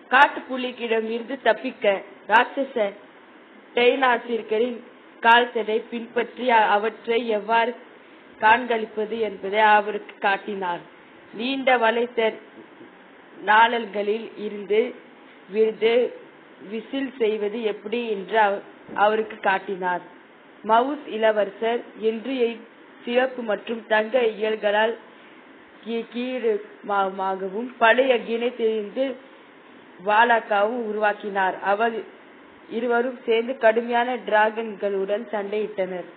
காட்டுப்புலிக்கிடம் இருந்து தப்பிக்க ராட்சச டைனாசிர்களின் கால்தடை பின்பற்றி அ- அவற்றை எவ்வாறு காண்களிப்பது என்பதை அவருக்கு காட்டினார் நீண்ட வளைத்த நாளல்களில் இருந்து விருது விசில் செய்வது எப்படி என்று அவ- அவருக்கு காட்டினார் மவுஸ் இளவரசர் என்று சிவப்பு மற்றும் தங்க இயல்களால் கீ- கீழுமாகவும் பழைய கிணை தெரிந்து வாலாக்காவும் உருவாக்கினார் அவர் இருவரும் சேர்ந்து கடுமையான டிராகன்களுடன் சண்டையிட்டனர்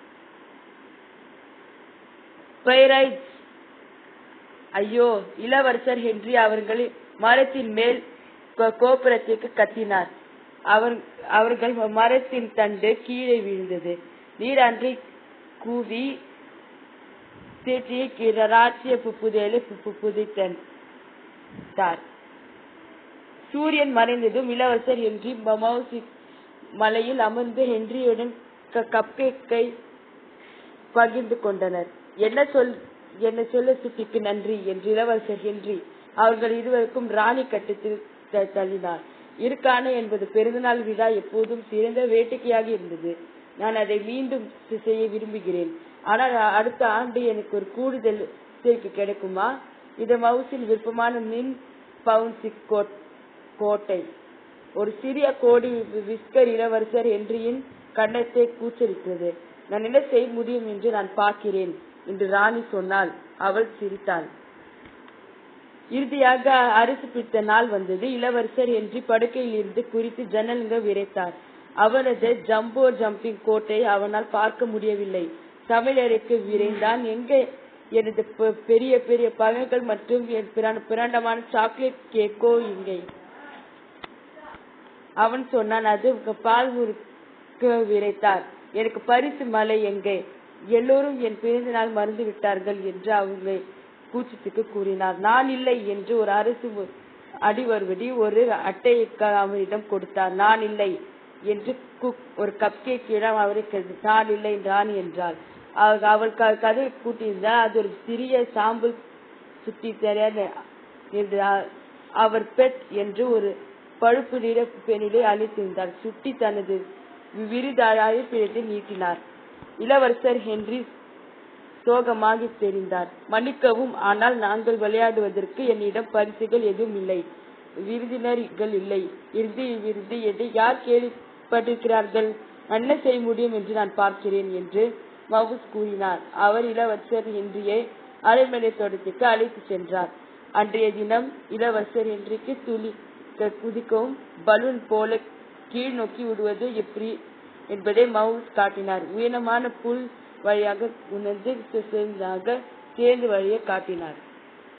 பைரைட்ஸ் ஐயோ இளவரசர் ஹென்றி அவர்கள் மரத்தின் மேல் கோ- கோபுரத்திற்கு கத்தினார் அவர் அவர்கள் மரத்தின் தண்டு கீழே விழுந்தது நீரான்றி கூவி தேற்றிய ராட்சிய புப்புதேலு புதித்தார் சூரியன் மறைந்ததும் இளவரசர் ஹென்றி மமௌசி மலையில் அமர்ந்து ஹென்ரியுடன் க- கப்கேக்கை பகிர்ந்து கொண்டனர் என்ன சொல் என்ன சொல்ல சுட்டிக்கு நன்றி என்று இளவரசர் ஹென்றி அவர்கள் இருவருக்கும் ராணி கட்டத்தில் த- தள்ளினார் இருக்கான என்பது பிறந்தநாள் விழா எப்போதும் சிறந்த வேடிக்கையாக இருந்தது நான் அதை மீண்டும் செ- செய்ய விரும்புகிறேன் ஆனால் அ- அடுத்த ஆண்டு எனக்கு ஒரு கூடுதல் சேர்க்கை கிடைக்குமா இது மவுசின் விருப்பமான மின் பவுன்சி கோட் கோட்டை ஒரு சிறிய கோடி வி- விஸ்கர் இளவரசர் ஹென்ரியின் கன்னத்தை கூச்சலிட்டது நான் என்ன செய்ய முடியும் என்று நான் பார்க்கிறேன் என்று ராணி சொன்னாள் அவள் சிரித்தாள் இறுதியாக அரசு பிடித்த நாள் வந்தது இளவரசர் என்று படுக்கையில் இருந்து குறித்து ஜன்னல்ங்க விரைத்தார் அவனது ஜம்போ ஜம்பிங் கோட்டை அவனால் பார்க்க முடியவில்லை சமையலறைக்கு விரைந்தான் எங்க எனது பெ- பெரிய பெரிய பழங்கள் மற்றும் என் பிராண்ட- பிரண்டமான சாக்லேட் கேக்கோ இங்கே அவன் சொன்னான் அது பால் முறுக்க விரைத்தார் எனக்கு பரிசு மலை எங்கே எல்லோரும் என் பிறந்த நாள் மறந்து விட்டார்கள் என்று அவங்களை கூச்சத்துக்கு கூறினார் நான் இல்லை என்று ஒரு அரசு மு- அடிவருவடி ஒரு அட்டையை க- அவரிடம் கொடுத்தார் நான் இல்லை என்று குக்- ஒரு கப் கேக்கிடம் அவருக்கு நான் இல்லை ராணி என்றாள் அவ- அவள் க- கதவை கூட்டியிருந்தால் அது ஒரு சிறிய சாம்பல் சுத்தி தெரியாத என்றார். அவர் பெட் என்று ஒரு பழுப்பு நிற பெண்ணிலே அழைத்திருந்தார் சுட்டி தனது விருதாழாய பிழைத்து நீட்டினார் இளவரசர் ஹென்றி சோகமாகி தெரிந்தார் மன்னிக்கவும் ஆனால் நாங்கள் விளையாடுவதற்கு என்னிடம் பரிசுகள் எதுவும் இல்லை விருந்தினர்கள் இல்லை இறுதி விருது என்று யார் கேள்விப்பட்டிருக்கிறார்கள் நான் என்ன செய்ய முடியும் என்று நான் பார்க்கிறேன் என்று மவுஸ் கூறினார் அவர் இளவரசர் ஹென்ரியை அரண்மனை தோட்டத்துக்கு அழைத்து சென்றார் அன்றைய தினம் இளவரசர் ஹென்றிக்கு துளி க- குதிக்கவும் பலூன் போல கீழ் நோக்கி விடுவது எப்படி என்பதை மவுஸ் காட்டினார் உயரமான புல் வழியாக உணர்ந்து சேர்ந்து வழியை காட்டினார்